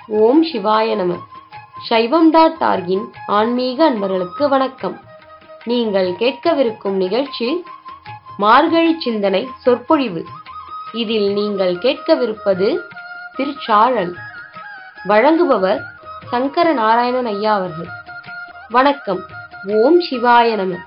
ஓம் சிவாய நம சைவம் டாட் ஆர்கின் ஆன்மீக அன்பர்களுக்கு வணக்கம் நீங்கள் கேட்கவிருக்கும் நிகழ்ச்சி மார்கழி சிந்தனை சொற்பொழிவு இதில் நீங்கள் கேட்கவிருப்பது திருச்சாழல் வழங்குபவர் சங்கர நாராயணன் ஐயா அவர்கள் வணக்கம் ஓம் சிவாய நம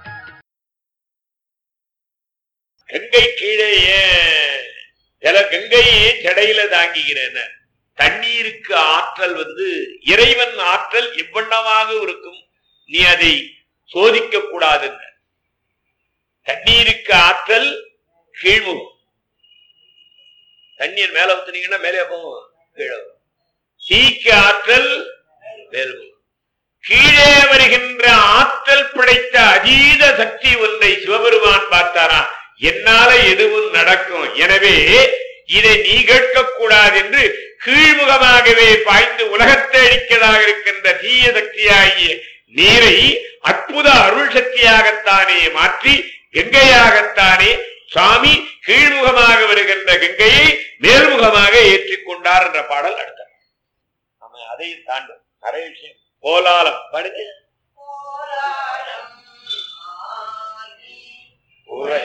கங்கை கீழே ஏன் ஜல கங்கையே ஜடையில தாங்குகிறேன் தண்ணீருக்கு ஆற்றல் வந்து இறைவன் ஆற்றல் எவ்வண்ணமாக இருக்கும் நீ அதை சோதிக்க கூடாதுன்னு தண்ணீருக்கு ஆற்றல் கீழ்முகம் தண்ணீர் மேல ஊத்துனீங்கன்னா மேலே போகும் கீழே வரும். தீக்கு ஆற்றல் மேல்முகம் கீழே வருகின்ற ஆற்றல் படைத்த அதீத சக்தி ஒன்றை சிவபெருமான் பார்த்தாரா என்னால எதுவும் நடக்கும் எனவே இதை நீ கேட்கக்கூடாது என்று கீழ்முகமாகவே பாய்ந்து உலகத்தை அழிக்கதாக இருக்கின்ற தீய சக்தியாகிய நீரை அற்புத அருள் சக்தியாகத்தானே மாற்றி கங்கையாகத்தானே சுவாமி கீழ்முகமாக வருகின்ற கங்கையை மேல்முகமாக ஏற்றிக்கொண்டார் என்ற பாடல் அடுத்த நம்ம அதையும் தாண்டும் நிறைய விஷயம் கோலாலம் பாடுங்க உரை.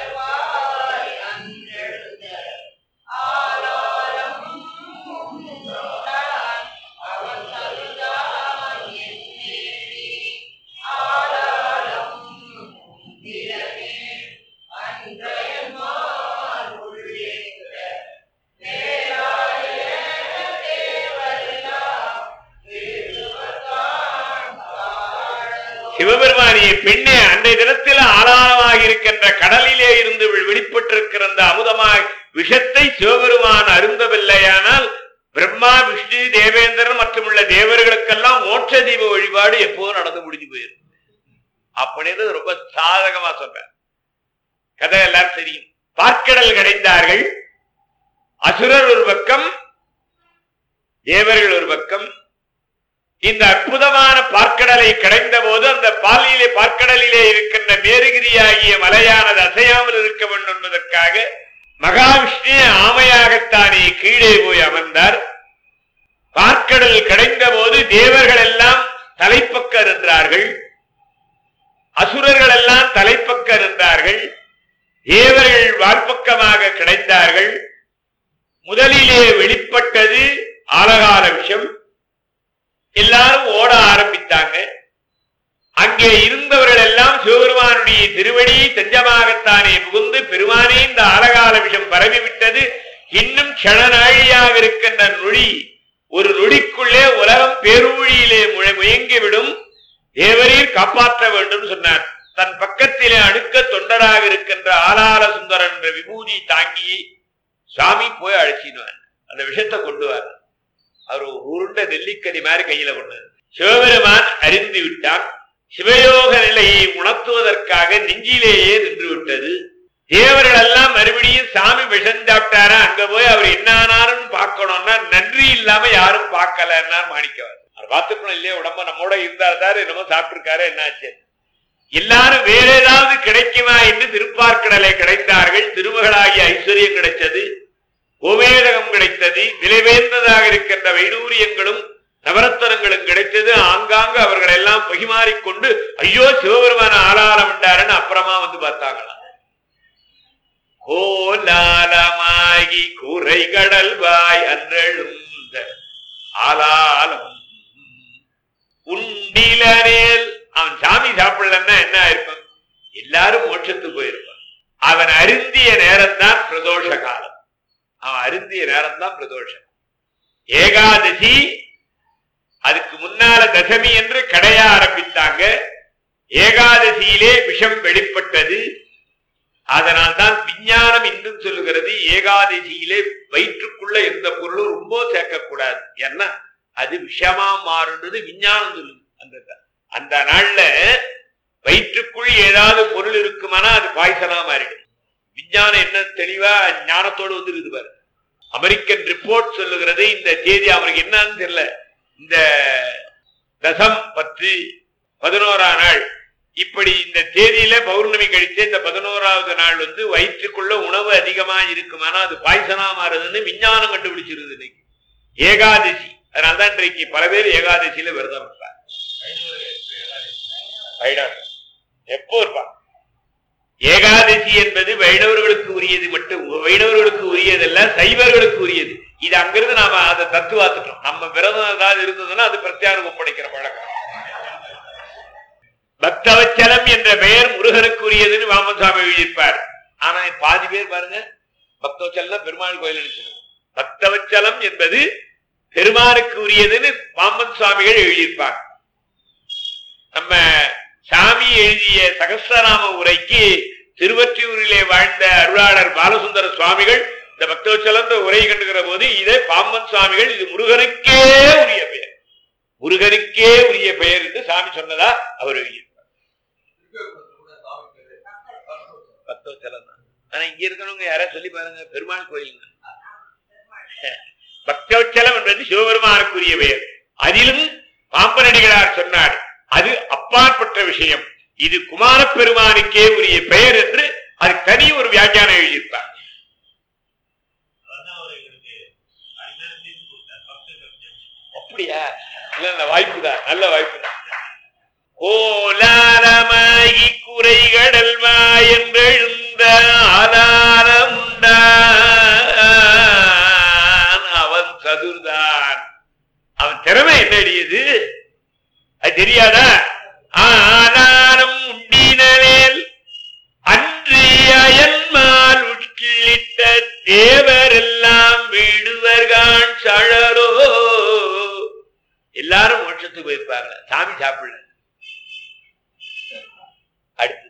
சிவபெருமானிய பெண்ணே அன்றைய தினத்தில் ஆளாளமாக இருக்கின்ற கடலிலே இருந்து வெ- வெளிப்பட்டிருக்கிற அந்த அமுதமாய் விஷத்தை சிவபெருமான் அருந்தவில்லையானால் பிரம்மா விஷ்ணு தேவேந்திரன் மற்றும் உள்ள தேவர்களுக்கெல்லாம் மோட்ச தீப வழிபாடு எப்போதும் நடந்து முடிஞ்சு போயிருக்கு அப்படின்னு ரொம்ப சாதகமா சொல்ற கதை எல்லாரும் தெரியும் பார்க்கடல் கிடைந்தார்கள் அசுரர் ஒரு பக்கம் தேவர்கள் ஒரு பக்கம் இந்த அற்புதமான பார்க்கடலை கடைந்த போது அந்த பாலிலே பார்க்கடலிலே இருக்கின்ற மேருகிரியாகிய மலையானது அசையாமல் இருக்க வேண்டும் என்பதற்காக மகாவிஷ்ணு ஆமையாகத்தானே கீழே போய் அமர்ந்தார் பார்க்கடல் கடைந்த போது தேவர்கள் எல்லாம் தலைப்பக்க நின்றார்கள் அசுரர்கள் எல்லாம் தலைப்பக்க நின்றார்கள் தேவர்கள் வால்பக்கமாக கிடைத்தார்கள் முதலிலே வெளிப்பட்டது ஆலகால விஷம் எல்லாரும் ஓட ஆரம்பித்தாங்க அங்கே இருந்தவர்கள் எல்லாம் சிவபெருமானுடைய திருவடி தஞ்சமாகத்தானே புகுந்து பெருமானே இந்த ஆலகால விஷம் பரவி விட்டது இன்னும் க்ஷணநாழியாக இருக்கின்ற நொழி ஒரு நொடிக்குள்ளே உலகம் பேரூழியிலே முழ- முயங்கிவிடும் தேவரீர் காப்பாற்ற வேண்டும் சொன்னார் தன் பக்கத்திலே அணுக்க தொண்டராக இருக்கின்ற ஆலால சுந்தரன் என்ற விபூதி தாங்கி சாமி போய் அழைச்சிடுவார் அந்த விஷத்தை கொண்டு வர அவர் ஒரு உருண்ட நெல்லிக்கனி மாதிரி கையில கொண்டு வந்தார். சிவபெருமான் அறிந்து விட்டான் சிவயோக நிலையை உணர்த்துவதற்காக நெஞ்சிலேயே நின்று விட்டது தேவர்கள் எல்லாம் மறுபடியும் சாமி விஷம் சாப்பிட்டாரா அங்க போய் அவர் என்னானாருன்னு பார்க்கணும்னா நன்றி இல்லாம யாரும் பார்க்கலன்னா மாணிக்கவர் அவர் பார்த்துக்கணும் இல்லையா உடம்ப நம்மோட இருந்தார் தாரு என்னமோ சாப்பிட்டிருக்காரு என்னாச்சு எல்லாரும் வேற ஏதாவது கிடைக்குமா என்று திருப்பார்க்கடலை கிடைத்தார்கள் திருமகளாகிய ஐஸ்வர்யம் கிடைச்சது கோமேதகம் கிடைத்தது விலைவேந்ததாக இருக்கின்ற வைடூரியங்களும் நவரத்தனங்களும் கிடைத்தது ஆங்காங்கு அவர்கள் எல்லாம் பகிமாறிக்கொண்டு ஐயோ சிவபெருமான ஆளாலம் உண்டாருன்னு அப்புறமா வந்து பார்த்தாங்களாம் கோலாலமாகி குறை கடல் வாய் அன்றெழுந்த ஆலாலம் உண்டிலனேல் அவன் சாமி சாப்பிடலன்னா என்ன ஆயிருப்பான் எல்லாரும் மோட்சத்துக்கு போயிருப்பான் அவன் அருந்திய நேரம் தான் பிரதோஷ காலம் அவன் அருந்திய நேரம் தான் பிரதோஷம் ஏகாதசி அதுக்கு முன்னால தசமி என்று கடைய ஆரம்பித்தாங்க ஏகாதசியிலே விஷம் வெளிப்பட்டது அதனால் தான் விஞ்ஞானம் இன்றும் சொல்லுகிறது ஏகாதசியிலே வயிற்றுக்குள்ள எந்த பொருளும் ரொம்ப சேர்க்கக்கூடாது ஏன்னா அது விஷமா மாறுன்றது விஞ்ஞானம் சொல்லுது அந்த அந்த நாள்ல வயிற்றுக்குள் ஏதாவது பொருள் இருக்குமானா அது பாய்சனா மாறிடும் விஞ்ஞானம் என்ன தெளிவா ஞானத்தோடு வந்து இருக்குது பாரு அமெரிக்கன் ரிப்போர்ட் சொல்லுகிறது இந்த தேதி அவருக்கு என்னன்னு தெரியல இந்த தசம் பத்து பதினோரா நாள் இப்படி இந்த தேதியில பௌர்ணமி கழிச்சு இந்த பதினோராவது நாள் வந்து வயிற்றுக்குள்ள உணவு அதிகமா இருக்குமானா அது பாய்சனா மாறுதுன்னு விஞ்ஞானம் கண்டுபிடிச்சிருது இன்னைக்கு ஏகாதசி அதனால்தான் இன்றைக்கு பல பேர் ஏகாதசியில விரதம் இருப்பார் வைணவர் எப்போ இருப்பான் ஏகாதசி என்பது வைணவர்களுக்கு உரியது மட்டும் வைணவர்களுக்கு உரியதல்ல சைவர்களுக்கு உரியது இது அங்கிருந்து நாம அதை தத்துவாத்துட்டோம் நம்ம விரதம் ஏதாவது இருந்ததுன்னா அது பிரத்யாரம் ஒப்படைக்கிற பழக்கம் பக்தவச்சலம் என்ற பெயர் முருகனுக்கு உரியதுன்னு வாமசாமி எழுதியிருப்பார் ஆனா பாதி பேர் பாருங்க பக்தவச்சலம் பெருமாள் கோயில் நினைச்சிருக்கோம் பக்தவச்சலம் என்பது பெருமானுக்கு உரியதுன்னு பாம்பன் சுவாமிகள் எழுதியிருப்பார் நம்ம சாமி எழுதிய சகஸ்ரநாம உரைக்கு திருவற்றியூரிலே வாழ்ந்த அருளாளர் பாலசுந்தர சுவாமிகள் இந்த பக்தவச்சலந்த உரை கண்டுகிற போது இதே பாம்பன் சுவாமிகள் இது முருகனுக்கே உரிய பெயர் முருகனுக்கே உரிய பெயர் என்று சாமி சொன்னதா அவர் எழுதியிருப்பார் பக்தவச்சலம் தான் ஆனா இங்க இருக்கிறவங்க யாராவது சொல்லி பாருங்க பெருமாள் கோயில் பக்தவச்சலம் என்பது சிவபெருமானுக்குரிய பெயர் அதிலும் பாம்பனடிகளார் சொன்னார் அது அப்பாற்பட்ட விஷயம் இது குமார பெருமானுக்கே உரிய பெயர் என்று அது தனி ஒரு வியாக்கியானம் எழுதியிருப்பார் அப்படியா இல்ல இல்ல வாய்ப்புதான் நல்ல வாய்ப்புதான் கோலாரமாகி குறைகடல் வாயென்றெழுந்த ஆதாரமுண்டான் அவன் சதுர்தான் அவன் திறமை என்ன அடியது அது தெரியாதா ஆதாரம் உண்டினவேல் அன்று அயன்மால் உட்கிட்ட தேவரெல்லாம் வீடுவர்கான் சழலோ எல்லாரும் மோட்சத்துக்கு போயிருப்பாங்க சாமி சாப்பிடல அடுத்து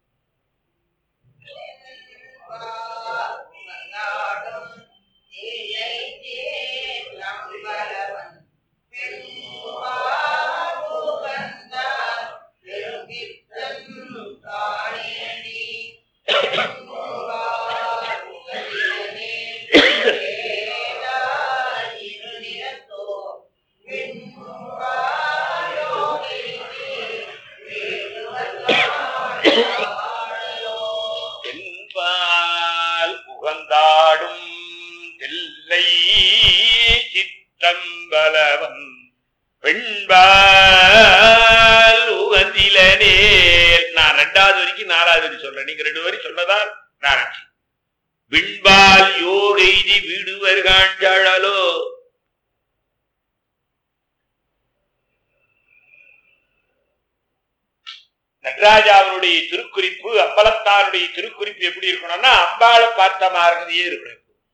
என்பால் உகந்தாடும் தில்லை சிற்றம்பலவன் பெண்பால் உகந்திலனே நான் ரெண்டாவது வரைக்கும் நாலாவது வரி சொல்றேன் நீங்க ரெண்டு வரி சொன்னதா நான் அஞ்சு. விண்பால் யோகைதி வீடு வருகாண்டழலோ நடராஜாவுடைய திருக்குறிப்பு அம்பலத்தாருடைய திருக்குறிப்பு எப்படி இருக்கணும்னா அம்பாளை பார்த்த மாதிரியே இருக்கணும்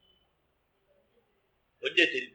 கொஞ்சம் தெரியுது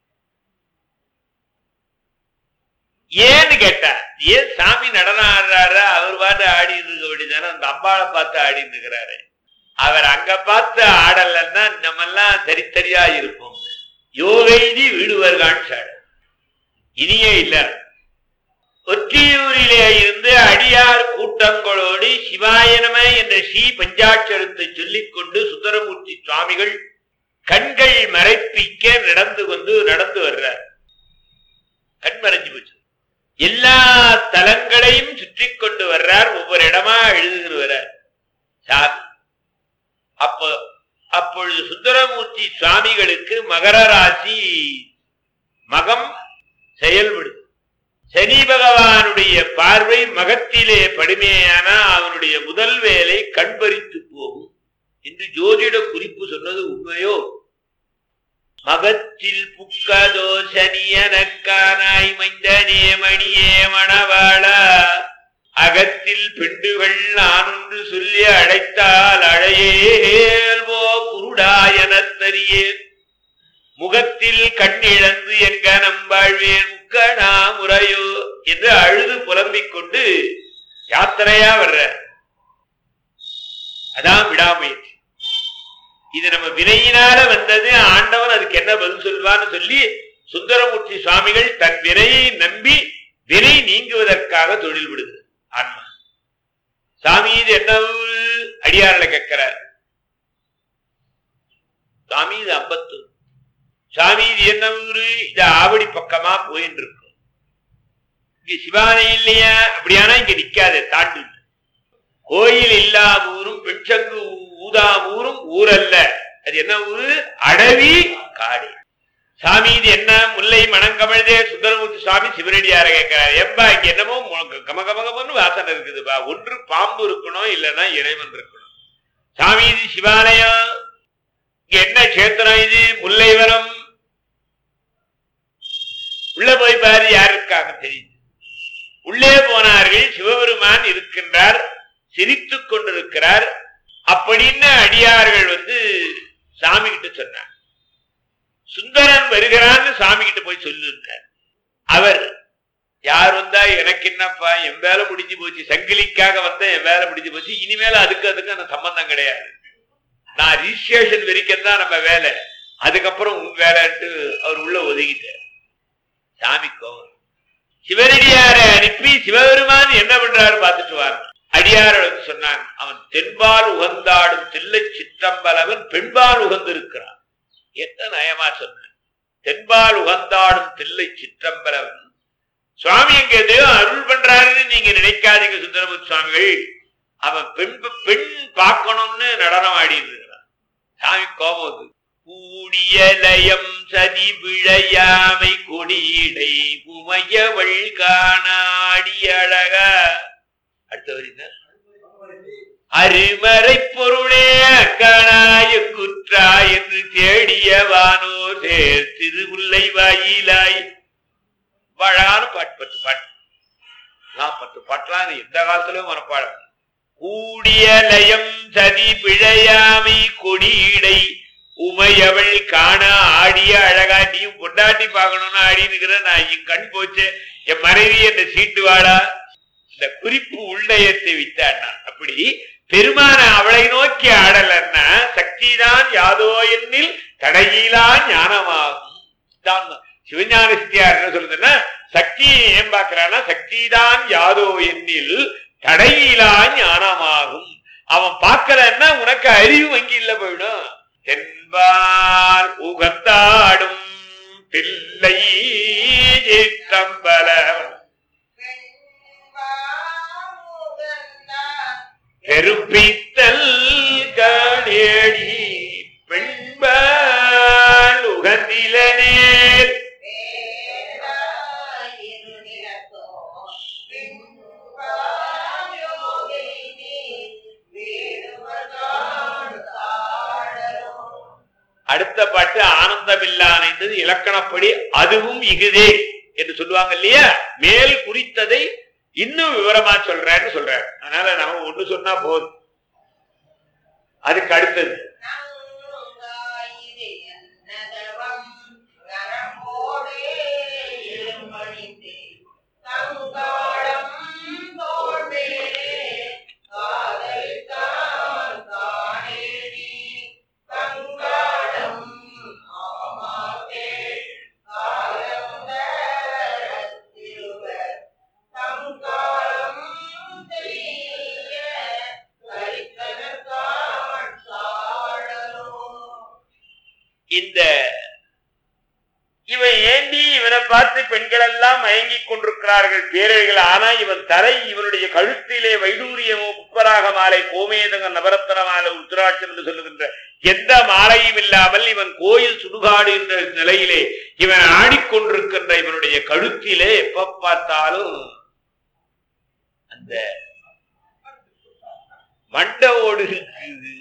ஏன்னு கேட்டா ஏன் சாமி நடனம் ஆடுறாரு அவர் பாட்டு ஆடி இருக்க வேண்டியதானே அந்த அம்பாளை பார்த்து ஆடி இருக்கிறாரு அவர் அங்க பார்த்து ஆடலன்னா நம்ம எல்லாம் தரித்தரியா இருப்போம் யோகைதி வீடுவர்கான் சாடு இனியே இல்ல ஒற்றியூரிலே இருந்து அடியார் கூட்டங்களோடு சிவாயனம என்ற ஸ்ரீ பஞ்சாட்சரத்தை சொல்லிக் கொண்டு சுந்தரமூர்த்தி சுவாமிகள் கண்கள் மறைப்பிக்க நடந்து கொண்டு நடந்து வர்றார் கண் மறைஞ்சு போச்சு எல்லா தலங்களையும் சுற்றி கொண்டு வர்றார் ஒவ்வொரு இடமா எழுதுகிறவரார் சாமி அப்போ அப்பொழுது சுந்தரமூர்த்தி சுவாமிகளுக்கு மகர ராசி மகம் செயல்படுது சனி பகவானுடைய பார்வை மகத்திலே படுமையானா அவனுடைய முதல் வேலை கண்பறித்து போகும் என்று ஜோதிட குறிப்பு சொன்னது உண்மையோ மகத்தில் புக்கதோ சனியனக்கானாய் மைந்தனே மணியே மணவாளா அகத்தில் பெண்டுகள் நான் ஒன்று சொல்லி அழைத்தால் அழையேல் போ குருடாயனத்தறியேன் முகத்தில் கண்ணிழந்து எங்க நம்பாழ்வேன் முக்கணா முறையோ என்று அழுது புலம்பிக் கொண்டு யாத்திரையா வர்ற அதான் விடாமுயற்சி இது நம்ம வினையினால வந்தது ஆண்டவன் அதுக்கு என்ன பதில் சொல்வான்னு சொல்லி சுந்தரமூர்த்தி சுவாமிகள் தன் வினையை நம்பி வினை நீங்குவதற்காக தொழில் விடுது ஆன்மா சாமி இது என்ன ஊரு? அடியார்ல கேட்கிறார் சாமி இது அம்பத்தூர் சாமி இது என்ன ஊரு இது ஆவடி பக்கமா போயின்னு இருக்கும் இங்க சிவானை இல்லையா அப்படியானா இங்க நிக்காது தாண்டு கோயில் இல்லா ஊரும் பெண்சங்கு ஊதா ஊரும் ஊரல்ல அது என்ன ஊரு அடவி காடு சாமி இது என்ன முல்லை மணங்கம பொழுதே சுந்தரமூர்த்தி சுவாமி சிவனடியார கேட்கிறார் ஏம்பா இங்க என்னமோ மு- கம கம கமன்னு வாசனை இருக்குதுப்பா ஒன்று பாம்பு இருக்கணும் இல்லைன்னா இறைவன் இருக்கணும் சாமி இது சிவாலயம் இங்க என்ன கஷேத்திரம் இது முல்லைவரம் உள்ள போய் பாரு யார் இருக்காங்க தெரியுது உள்ளே போனார்கள் சிவபெருமான் இருக்கின்றார் சிரித்துக் கொண்டிருக்கிறார் அப்படின்னு அடியார்கள் வந்து சாமி கிட்ட சொன்னார் சுந்தரன் வருகிறான்னு சாமி கிட்ட போய் சொல்லிருக்கார் அவர் யார் வந்தா எனக்கு என்னப்பா என் வேலை முடிஞ்சு போச்சு சங்கிலிக்காக வந்த என் வேலை முடிஞ்சு போச்சு இனிமேல அதுக்கு அதுக்கு அந்த சம்பந்தம் கிடையாது நான் ரிஜிஸ்ட்ரேஷன் வரைக்கும் தான் நம்ம வேலை அதுக்கப்புறம் உன் வேலைன்ட்டு அவர் உள்ள ஒதுக்கிட்டார் சாமி கோவம் சிவனடியாரை அனுப்பி சிவபெருமான் என்ன பண்றாரு பார்த்துட்டு வார் அடியார் வந்து சொன்னான் அவன் தென்பால் உகந்தாடும் தில்லை சிற்றம்பலவன் பெண்பால் உகந்திருக்கிறான் என்ன நயமா சொன்னான் தென்பால் உகந்தாடும் தில்லை சிற்றம்பலவன் சுவாமி எங்க எதையோ அருள் பண்றாருன்னு நீங்க நினைக்காதீங்க சுந்தரமுத்து சுவாமிகள் அவன் பெண் பெண் பார்க்கணும்னு நடனம் ஆடிட்டு இருக்கிறான் சாமி கோபம் வந்து கூடிய லயம் சதி விழையாமை கொடியடை உமையவள் காணாடி அழகா அடுத்த வரி அருமறை பொருளே கணாய குற்றா என்று தேடிய வானோர் சேர் திருமுல்லை வாயிலாய் அழகான பாட்டு பத்து பாட்டு நான் பத்து பாட்டுலாம் எந்த காலத்திலும் மனப்பாடம் கூடிய லயம் சதி பிழையாமை கொடியடை உமையவள் காண ஆடிய அழகா நீயும் பொண்டாட்டி பார்க்கணும்னு ஆடினுக்கிற நான் என் கண் போச்சு என் மனைவி என்ன சீட்டு வாடா இந்த குறிப்பு உள்ளயத்தை விட்டான்னா அப்படி பெருமான அவளை நோக்கி ஆடலன்னா சக்திதான் யாதோ என்னில் தடையிலா ஞானமாகும் தான் சிவஞான சித்தியார் என்ன சொல்றதுன்னா சக்தியை ஏன் பார்க்கிறான்னா சக்திதான் யாதோ என்னில் தடையிலா ஞானமாகும் அவன் பார்க்கலன்னா உனக்கு அறிவு வங்கி இல்ல போயிடும் தென்பால் உகந்தாடும் பிள்ளை தம்பலம் பெருப்பித்தல் காணேடி பெண்பால் உகந்தில நேர் அடுத்த பாட்டு ஆனந்தமில்லானைந்தது இலக்கணப்படி அதுவும் இகுதே என்று சொல்லுவாங்க இல்லையா மேல் குறித்ததை இன்னும் விவரமா சொல்றேன்னு சொல்றாரு அதனால நம்ம ஒண்ணு சொன்னா போதும் அதுக்கு அடுத்தது இந்த இவன் ஏண்டி இவனை பார்த்து பெண்கள் எல்லாம் மயங்கிக் கொண்டிருக்கிறார்கள் பேரழிகள் ஆனா இவன் தலை இவனுடைய கழுத்திலே வைடூரியமோ புப்பராக மாலை கோமேதங்க நவரத்தன மாலை உத்திராட்சம் என்று சொல்லுகின்ற எந்த மாலையும் இல்லாமல் இவன் கோயில் சுடுகாடு என்ற நிலையிலே இவன் ஆடிக்கொண்டிருக்கின்ற இவனுடைய கழுத்திலே எப்ப பார்த்தாலும் அந்த மண்ட ஓடு இருக்குது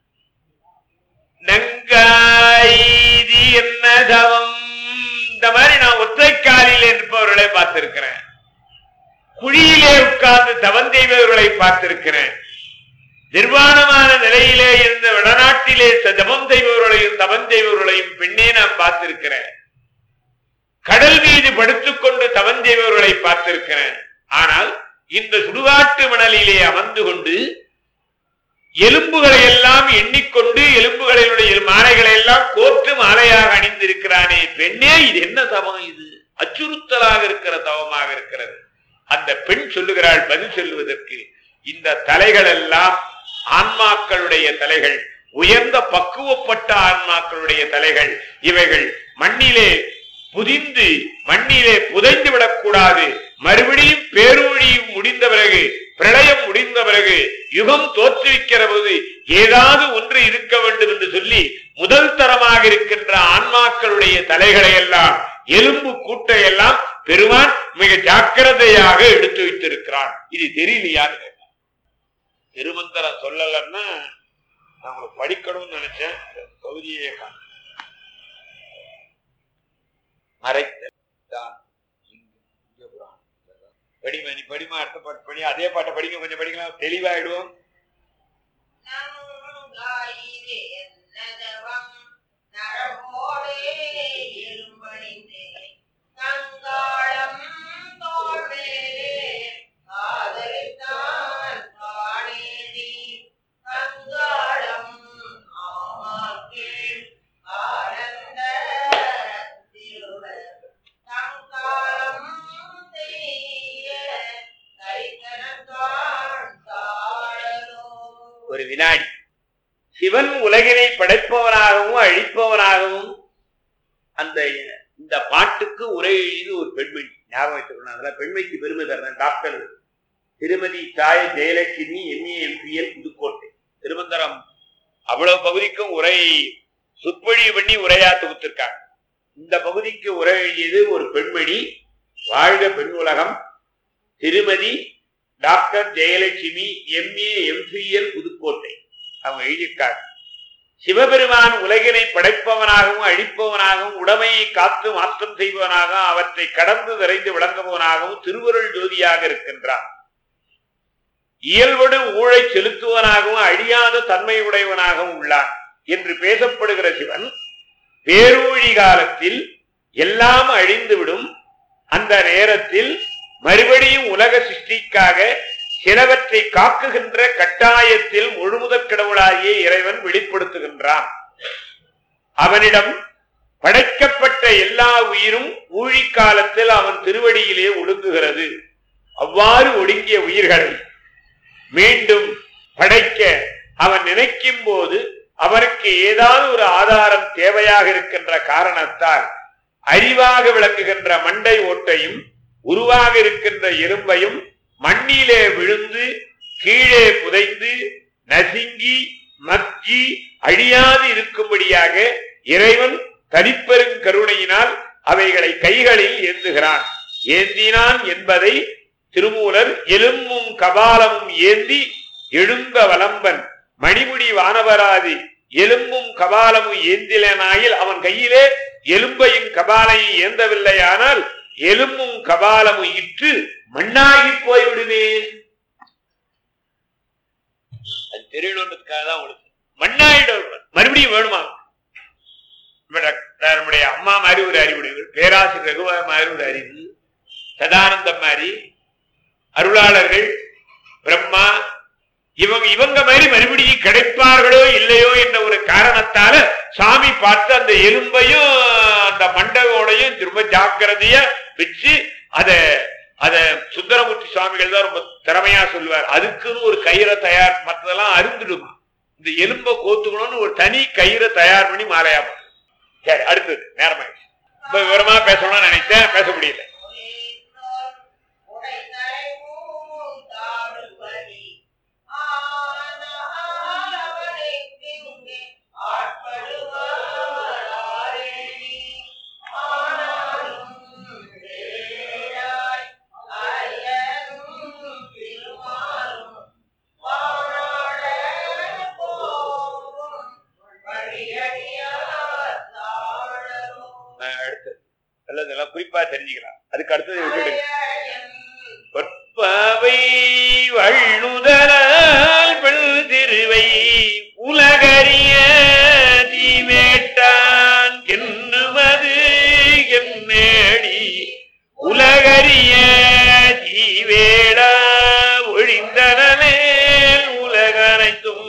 நங்காய்தி என்ன தவம் இந்த மாதிரி நான் ஒற்றைக்காலில் இருப்பவர்களை பார்த்திருக்கிறேன் குழியிலே உட்கார்ந்து தவம் செய்பவர்களை பார்த்திருக்கிறேன் நிர்வாணமான நிலையிலே இருந்த வடநாட்டிலே தவம் செய்பவர்களையும் தவம் செய்பவர்களையும் பெண்ணே நான் பார்த்திருக்கிறேன் கடல் மீது படுத்துக்கொண்டு தவம் செய்பவர்களை பார்த்திருக்கிறேன் ஆனால் இந்த சுடுகாட்டு மணலிலே அமர்ந்து கொண்டு எலும்புகளை எல்லாம் எண்ணிக்கொண்டு எலும்புகளினுடைய மாலைகளை எல்லாம் கோர்த்து மாலையாக அணிந்திருக்கிறானே பெண்ணே இது என்ன தவம் இது அச்சுறுத்தலாக இருக்கிற தவமாக இருக்கிறது அந்த பெண் சொல்லுகிறாள் பதில் சொல்லுவதற்கு இந்த தலைகள் எல்லாம் ஆன்மாக்களுடைய தலைகள் உயர்ந்த பக்குவப்பட்ட ஆன்மாக்களுடைய தலைகள் இவைகள் மண்ணிலே புதிந்து மண்ணிலே புதைந்து விடக்கூடாது மறுபடியும் பேரொழியும் முடிந்த பிறகு பிரளயம் முடிந்த பிறகு யுகம் தோற்றுவிக்கிற போது ஏதாவது ஒன்று இருக்க வேண்டும் என்று சொல்லி முதல் தரமாக இருக்கின்ற ஆன்மாக்களுடைய தலைகளை எல்லாம் எலும்பு கூட்டை எல்லாம் பெருமான் மிக ஜாக்கிரதையாக எடுத்து வைத்திருக்கிறான் இது தெரியலையான்னு கேட்டான் திருமந்திரம் சொல்லலன்னா நான் உங்களுக்கு படிக்கணும்னு நினைச்சேன் இந்த பகுதியே காணோம். மறைத்தான் இங்கு இங்க புராணம். படிமா நீ படிமா அடுத்த பாட்டு படி அதே பாட்டை படிங்க கொஞ்சம் படிக்கலாம் தெளிவாயிடுவோம் நங்காயிரே என்னதவம் நரமோடே இரும்பணிந்தே கங்காளம் தோள்மேலே காதலித்தான் காணேடி கங்காளம் ஆமாக்கீழ் ஆனந்த திருவர் கங்காளம் செய்ய கைத்தனத்தான் தாழலோ ஒரு வினாடி சிவன் உலகினை படைப்பவனாகவும் அழிப்பவனாகவும் அந்த இந்த பாட்டுக்கு உரை எழுதி ஒரு பெண்மணி ஞாபகம் வைத்துக்கணும் அதெல்லாம் பெண்மைக்கு பெருமை தரேன் டாக்டர் திருமதி தாய ஜெயலட்சுமி எம்ஏ எம்பிஎல் புதுக்கோட்டை திருமந்தரம் அவ்வளவு பகுதிக்கும் உரை சொற்பொழிவு பண்ணி உரையா தொகுத்திருக்காங்க இந்த பகுதிக்கு உரை எழுதியது ஒரு பெண்மணி வாழ்க பெண் உலகம் திருமதி doctor Jayalakshmi MA MBL Pudukkottai அவங்க எழுதியிருக்காங்க சிவபெருமான் உலகினை படைப்பவனாகவும் அழிப்பவனாகவும் உடமையை காத்து மாற்றம் செய்பவனாகவும் அவற்றை கடந்து விரைந்து விளங்குபவனாகவும் திருவருள் ஜோதியாக இருக்கின்றான் இயல்படு ஊழை செலுத்துவனாகவும் அழியாத தன்மையுடையவனாகவும் உள்ளான் என்று பேசப்படுகிற சிவன் பேரூழி காலத்தில் எல்லாம் அழிந்துவிடும் அந்த நேரத்தில் மறுபடியும் உலக சிருஷ்டிக்காக சிலவற்றை காக்குகின்ற கட்டாயத்தில் முழுமுதற் கடவுளாகிய இறைவன் வெளிப்படுத்துகின்றான் அவனிடம் படைக்கப்பட்ட எல்லா உயிரும் ஊழிக்காலத்தில் அவன் திருவடியிலே ஒடுங்குகிறது அவ்வாறு ஒடுங்கிய உயிர்களை மீண்டும் படைக்க அவன் நினைக்கும் போது அவருக்கு ஏதாவது ஒரு ஆதாரம் தேவையாக இருக்கின்ற காரணத்தால் அறிவாக விளங்குகின்ற மண்டை ஓட்டையும் உருவாக இருக்கின்ற எறும்பையும் மண்ணிலே விழுந்து கீழே புதைந்து நசுங்கி மக்கி அழியாது இருக்கும்படியாக இறைவன் தனிப்பெருங்கருணையினால் அவைகளை கைகளில் ஏந்துகிறான் ஏந்தினான் என்பதை திருமூலர் எலும்பும் கபாலமும் ஏந்தி எழும்ப வலம்பன் மணிமுடி வானவராதி எலும்பும் கபாலமும் ஏந்திலனாயில் அவன் கையிலே எலும்பையும் கபாலையும் ஏந்தவில்லையானால் எலும்பும் கபாலமும் இற்று மண்ணாகி போய்விடுமே அது தெரியணுன்றதுக்காக தான் உங்களுக்கு மண்ணாயிடும் மறுபடியும் வேணுமா நம்ம நம்முடைய அம்மா மாதிரி ஒரு அறிவுடையவர் பேராசிரியர் ரகுவா மாதிரி ஒரு அறிவு சதானந்தம் மாதிரி அருளாளர்கள் பிரம்மா இவங்க இவங்க மாதிரி மறுபடியும் கிடைப்பார்களோ இல்லையோ என்ற ஒரு காரணத்தால சாமி பார்த்து அந்த எலும்பையும் அந்த மண்டபோடையும் திரும்ப ஜாக்கிரதையா வச்சு அத அத சுந்தரமூர்த்தி சுவாமிகள் தான் ரொம்ப திறமையா சொல்லுவார் அதுக்குன்னு ஒரு கயிறை தயார் மற்றதெல்லாம் அருந்துடுமா இந்த எலும்பை கோத்துக்கணும்னு ஒரு தனி கயிறை தயார் பண்ணி மாலையா பண்ணும். சரி அடுத்தது நேரமாயிடுச்சு ரொம்ப விவரமா பேசணும்னு நினைச்சேன் பேச முடியல நான் அடுத்தது அல்லது இதெல்லாம் குறிப்பா தெரிஞ்சுக்கலாம் அதுக்கு அடுத்தது விட்டுடுங்க பொற்பவை வள்ளுதலால் திருவை உலகறிய தீமேட்டான் என்னுவது என்னேடி உலகறிய தீவேடா ஒழிந்தனமேல் உலகனைத்தும்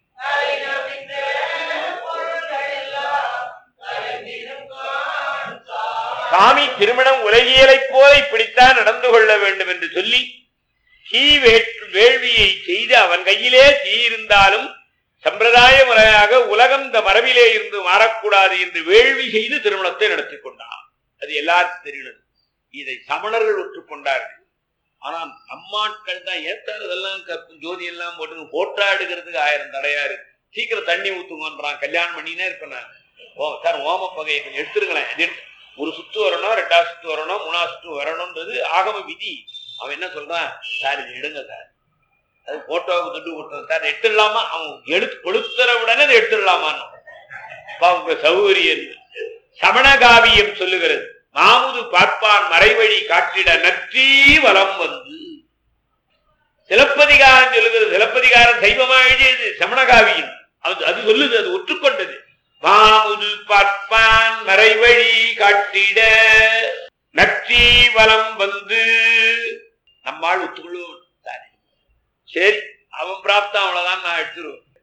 சாமி திருமணம் உலகியலைப் போல இப்படித்தான் நடந்து கொள்ள வேண்டும் என்று சொல்லி தீ வேற்று வேள்வியை செய்து அவன் கையிலே தீ இருந்தாலும் சம்பிரதாய முறையாக உலகம் இந்த மரபிலே இருந்து மாறக்கூடாது என்று வேள்வி செய்து திருமணத்தை நடத்தி கொண்டான் அது எல்லாருக்கும் தெரியும் இதை சமணர்கள் ஒற்றுக்கொண்டார்கள் ஆனா நம்மாட்கள் தான் ஏத்தாரு இதெல்லாம் கற்பும் ஜோதி எல்லாம் போட்டு போட்டாடுகிறதுக்கு ஆயிரம் தடையா இருக்கு சீக்கிரம் தண்ணி ஊத்துங்கன்றான் கல்யாணம் பண்ணினே இருப்பேன் நான் ஓ சார் ஓம பகையை கொஞ்சம் எடுத்துருங்களேன் இது எடுத்து- ஒரு சுத்து வரணும் ரெண்டாவது சுத்து வரணும் மூணாவது சுத்து வரணும்ன்றது ஆகம விதி அவன் என்ன சொல்றான் சார் இது எடுங்க சார் அது போட்டோவுக்கு துண்டு கொடுத்தது சார் எடுத்துடலாமா அவன் எடுத்து கொடுத்துற உடனே அதை எடுத்துடலாமான்னு அவங்க சௌகரியம் சமணகாவியம் சொல்லுகிறது மாமுது பார்ப்பான் மறைவழி காட்டிட நற்றி வலம் வந்து சிலப்பதிகாரம் சொல்லுகிறது சிலப்பதிகாரம் சைவமா எழுதியது சமணகாவியம் அது அது சொல்லுது அது ஒற்றுக்கொண்டது மாமுது பார்ப்பான் மறைவழி காட்டிட நற்றி வலம் வந்து நம்மால் ஒத்துக்கொள்ளும் சரி அவன் பிராப்தம் அவ்வளவுதான் நான் எடுத்துருவேன்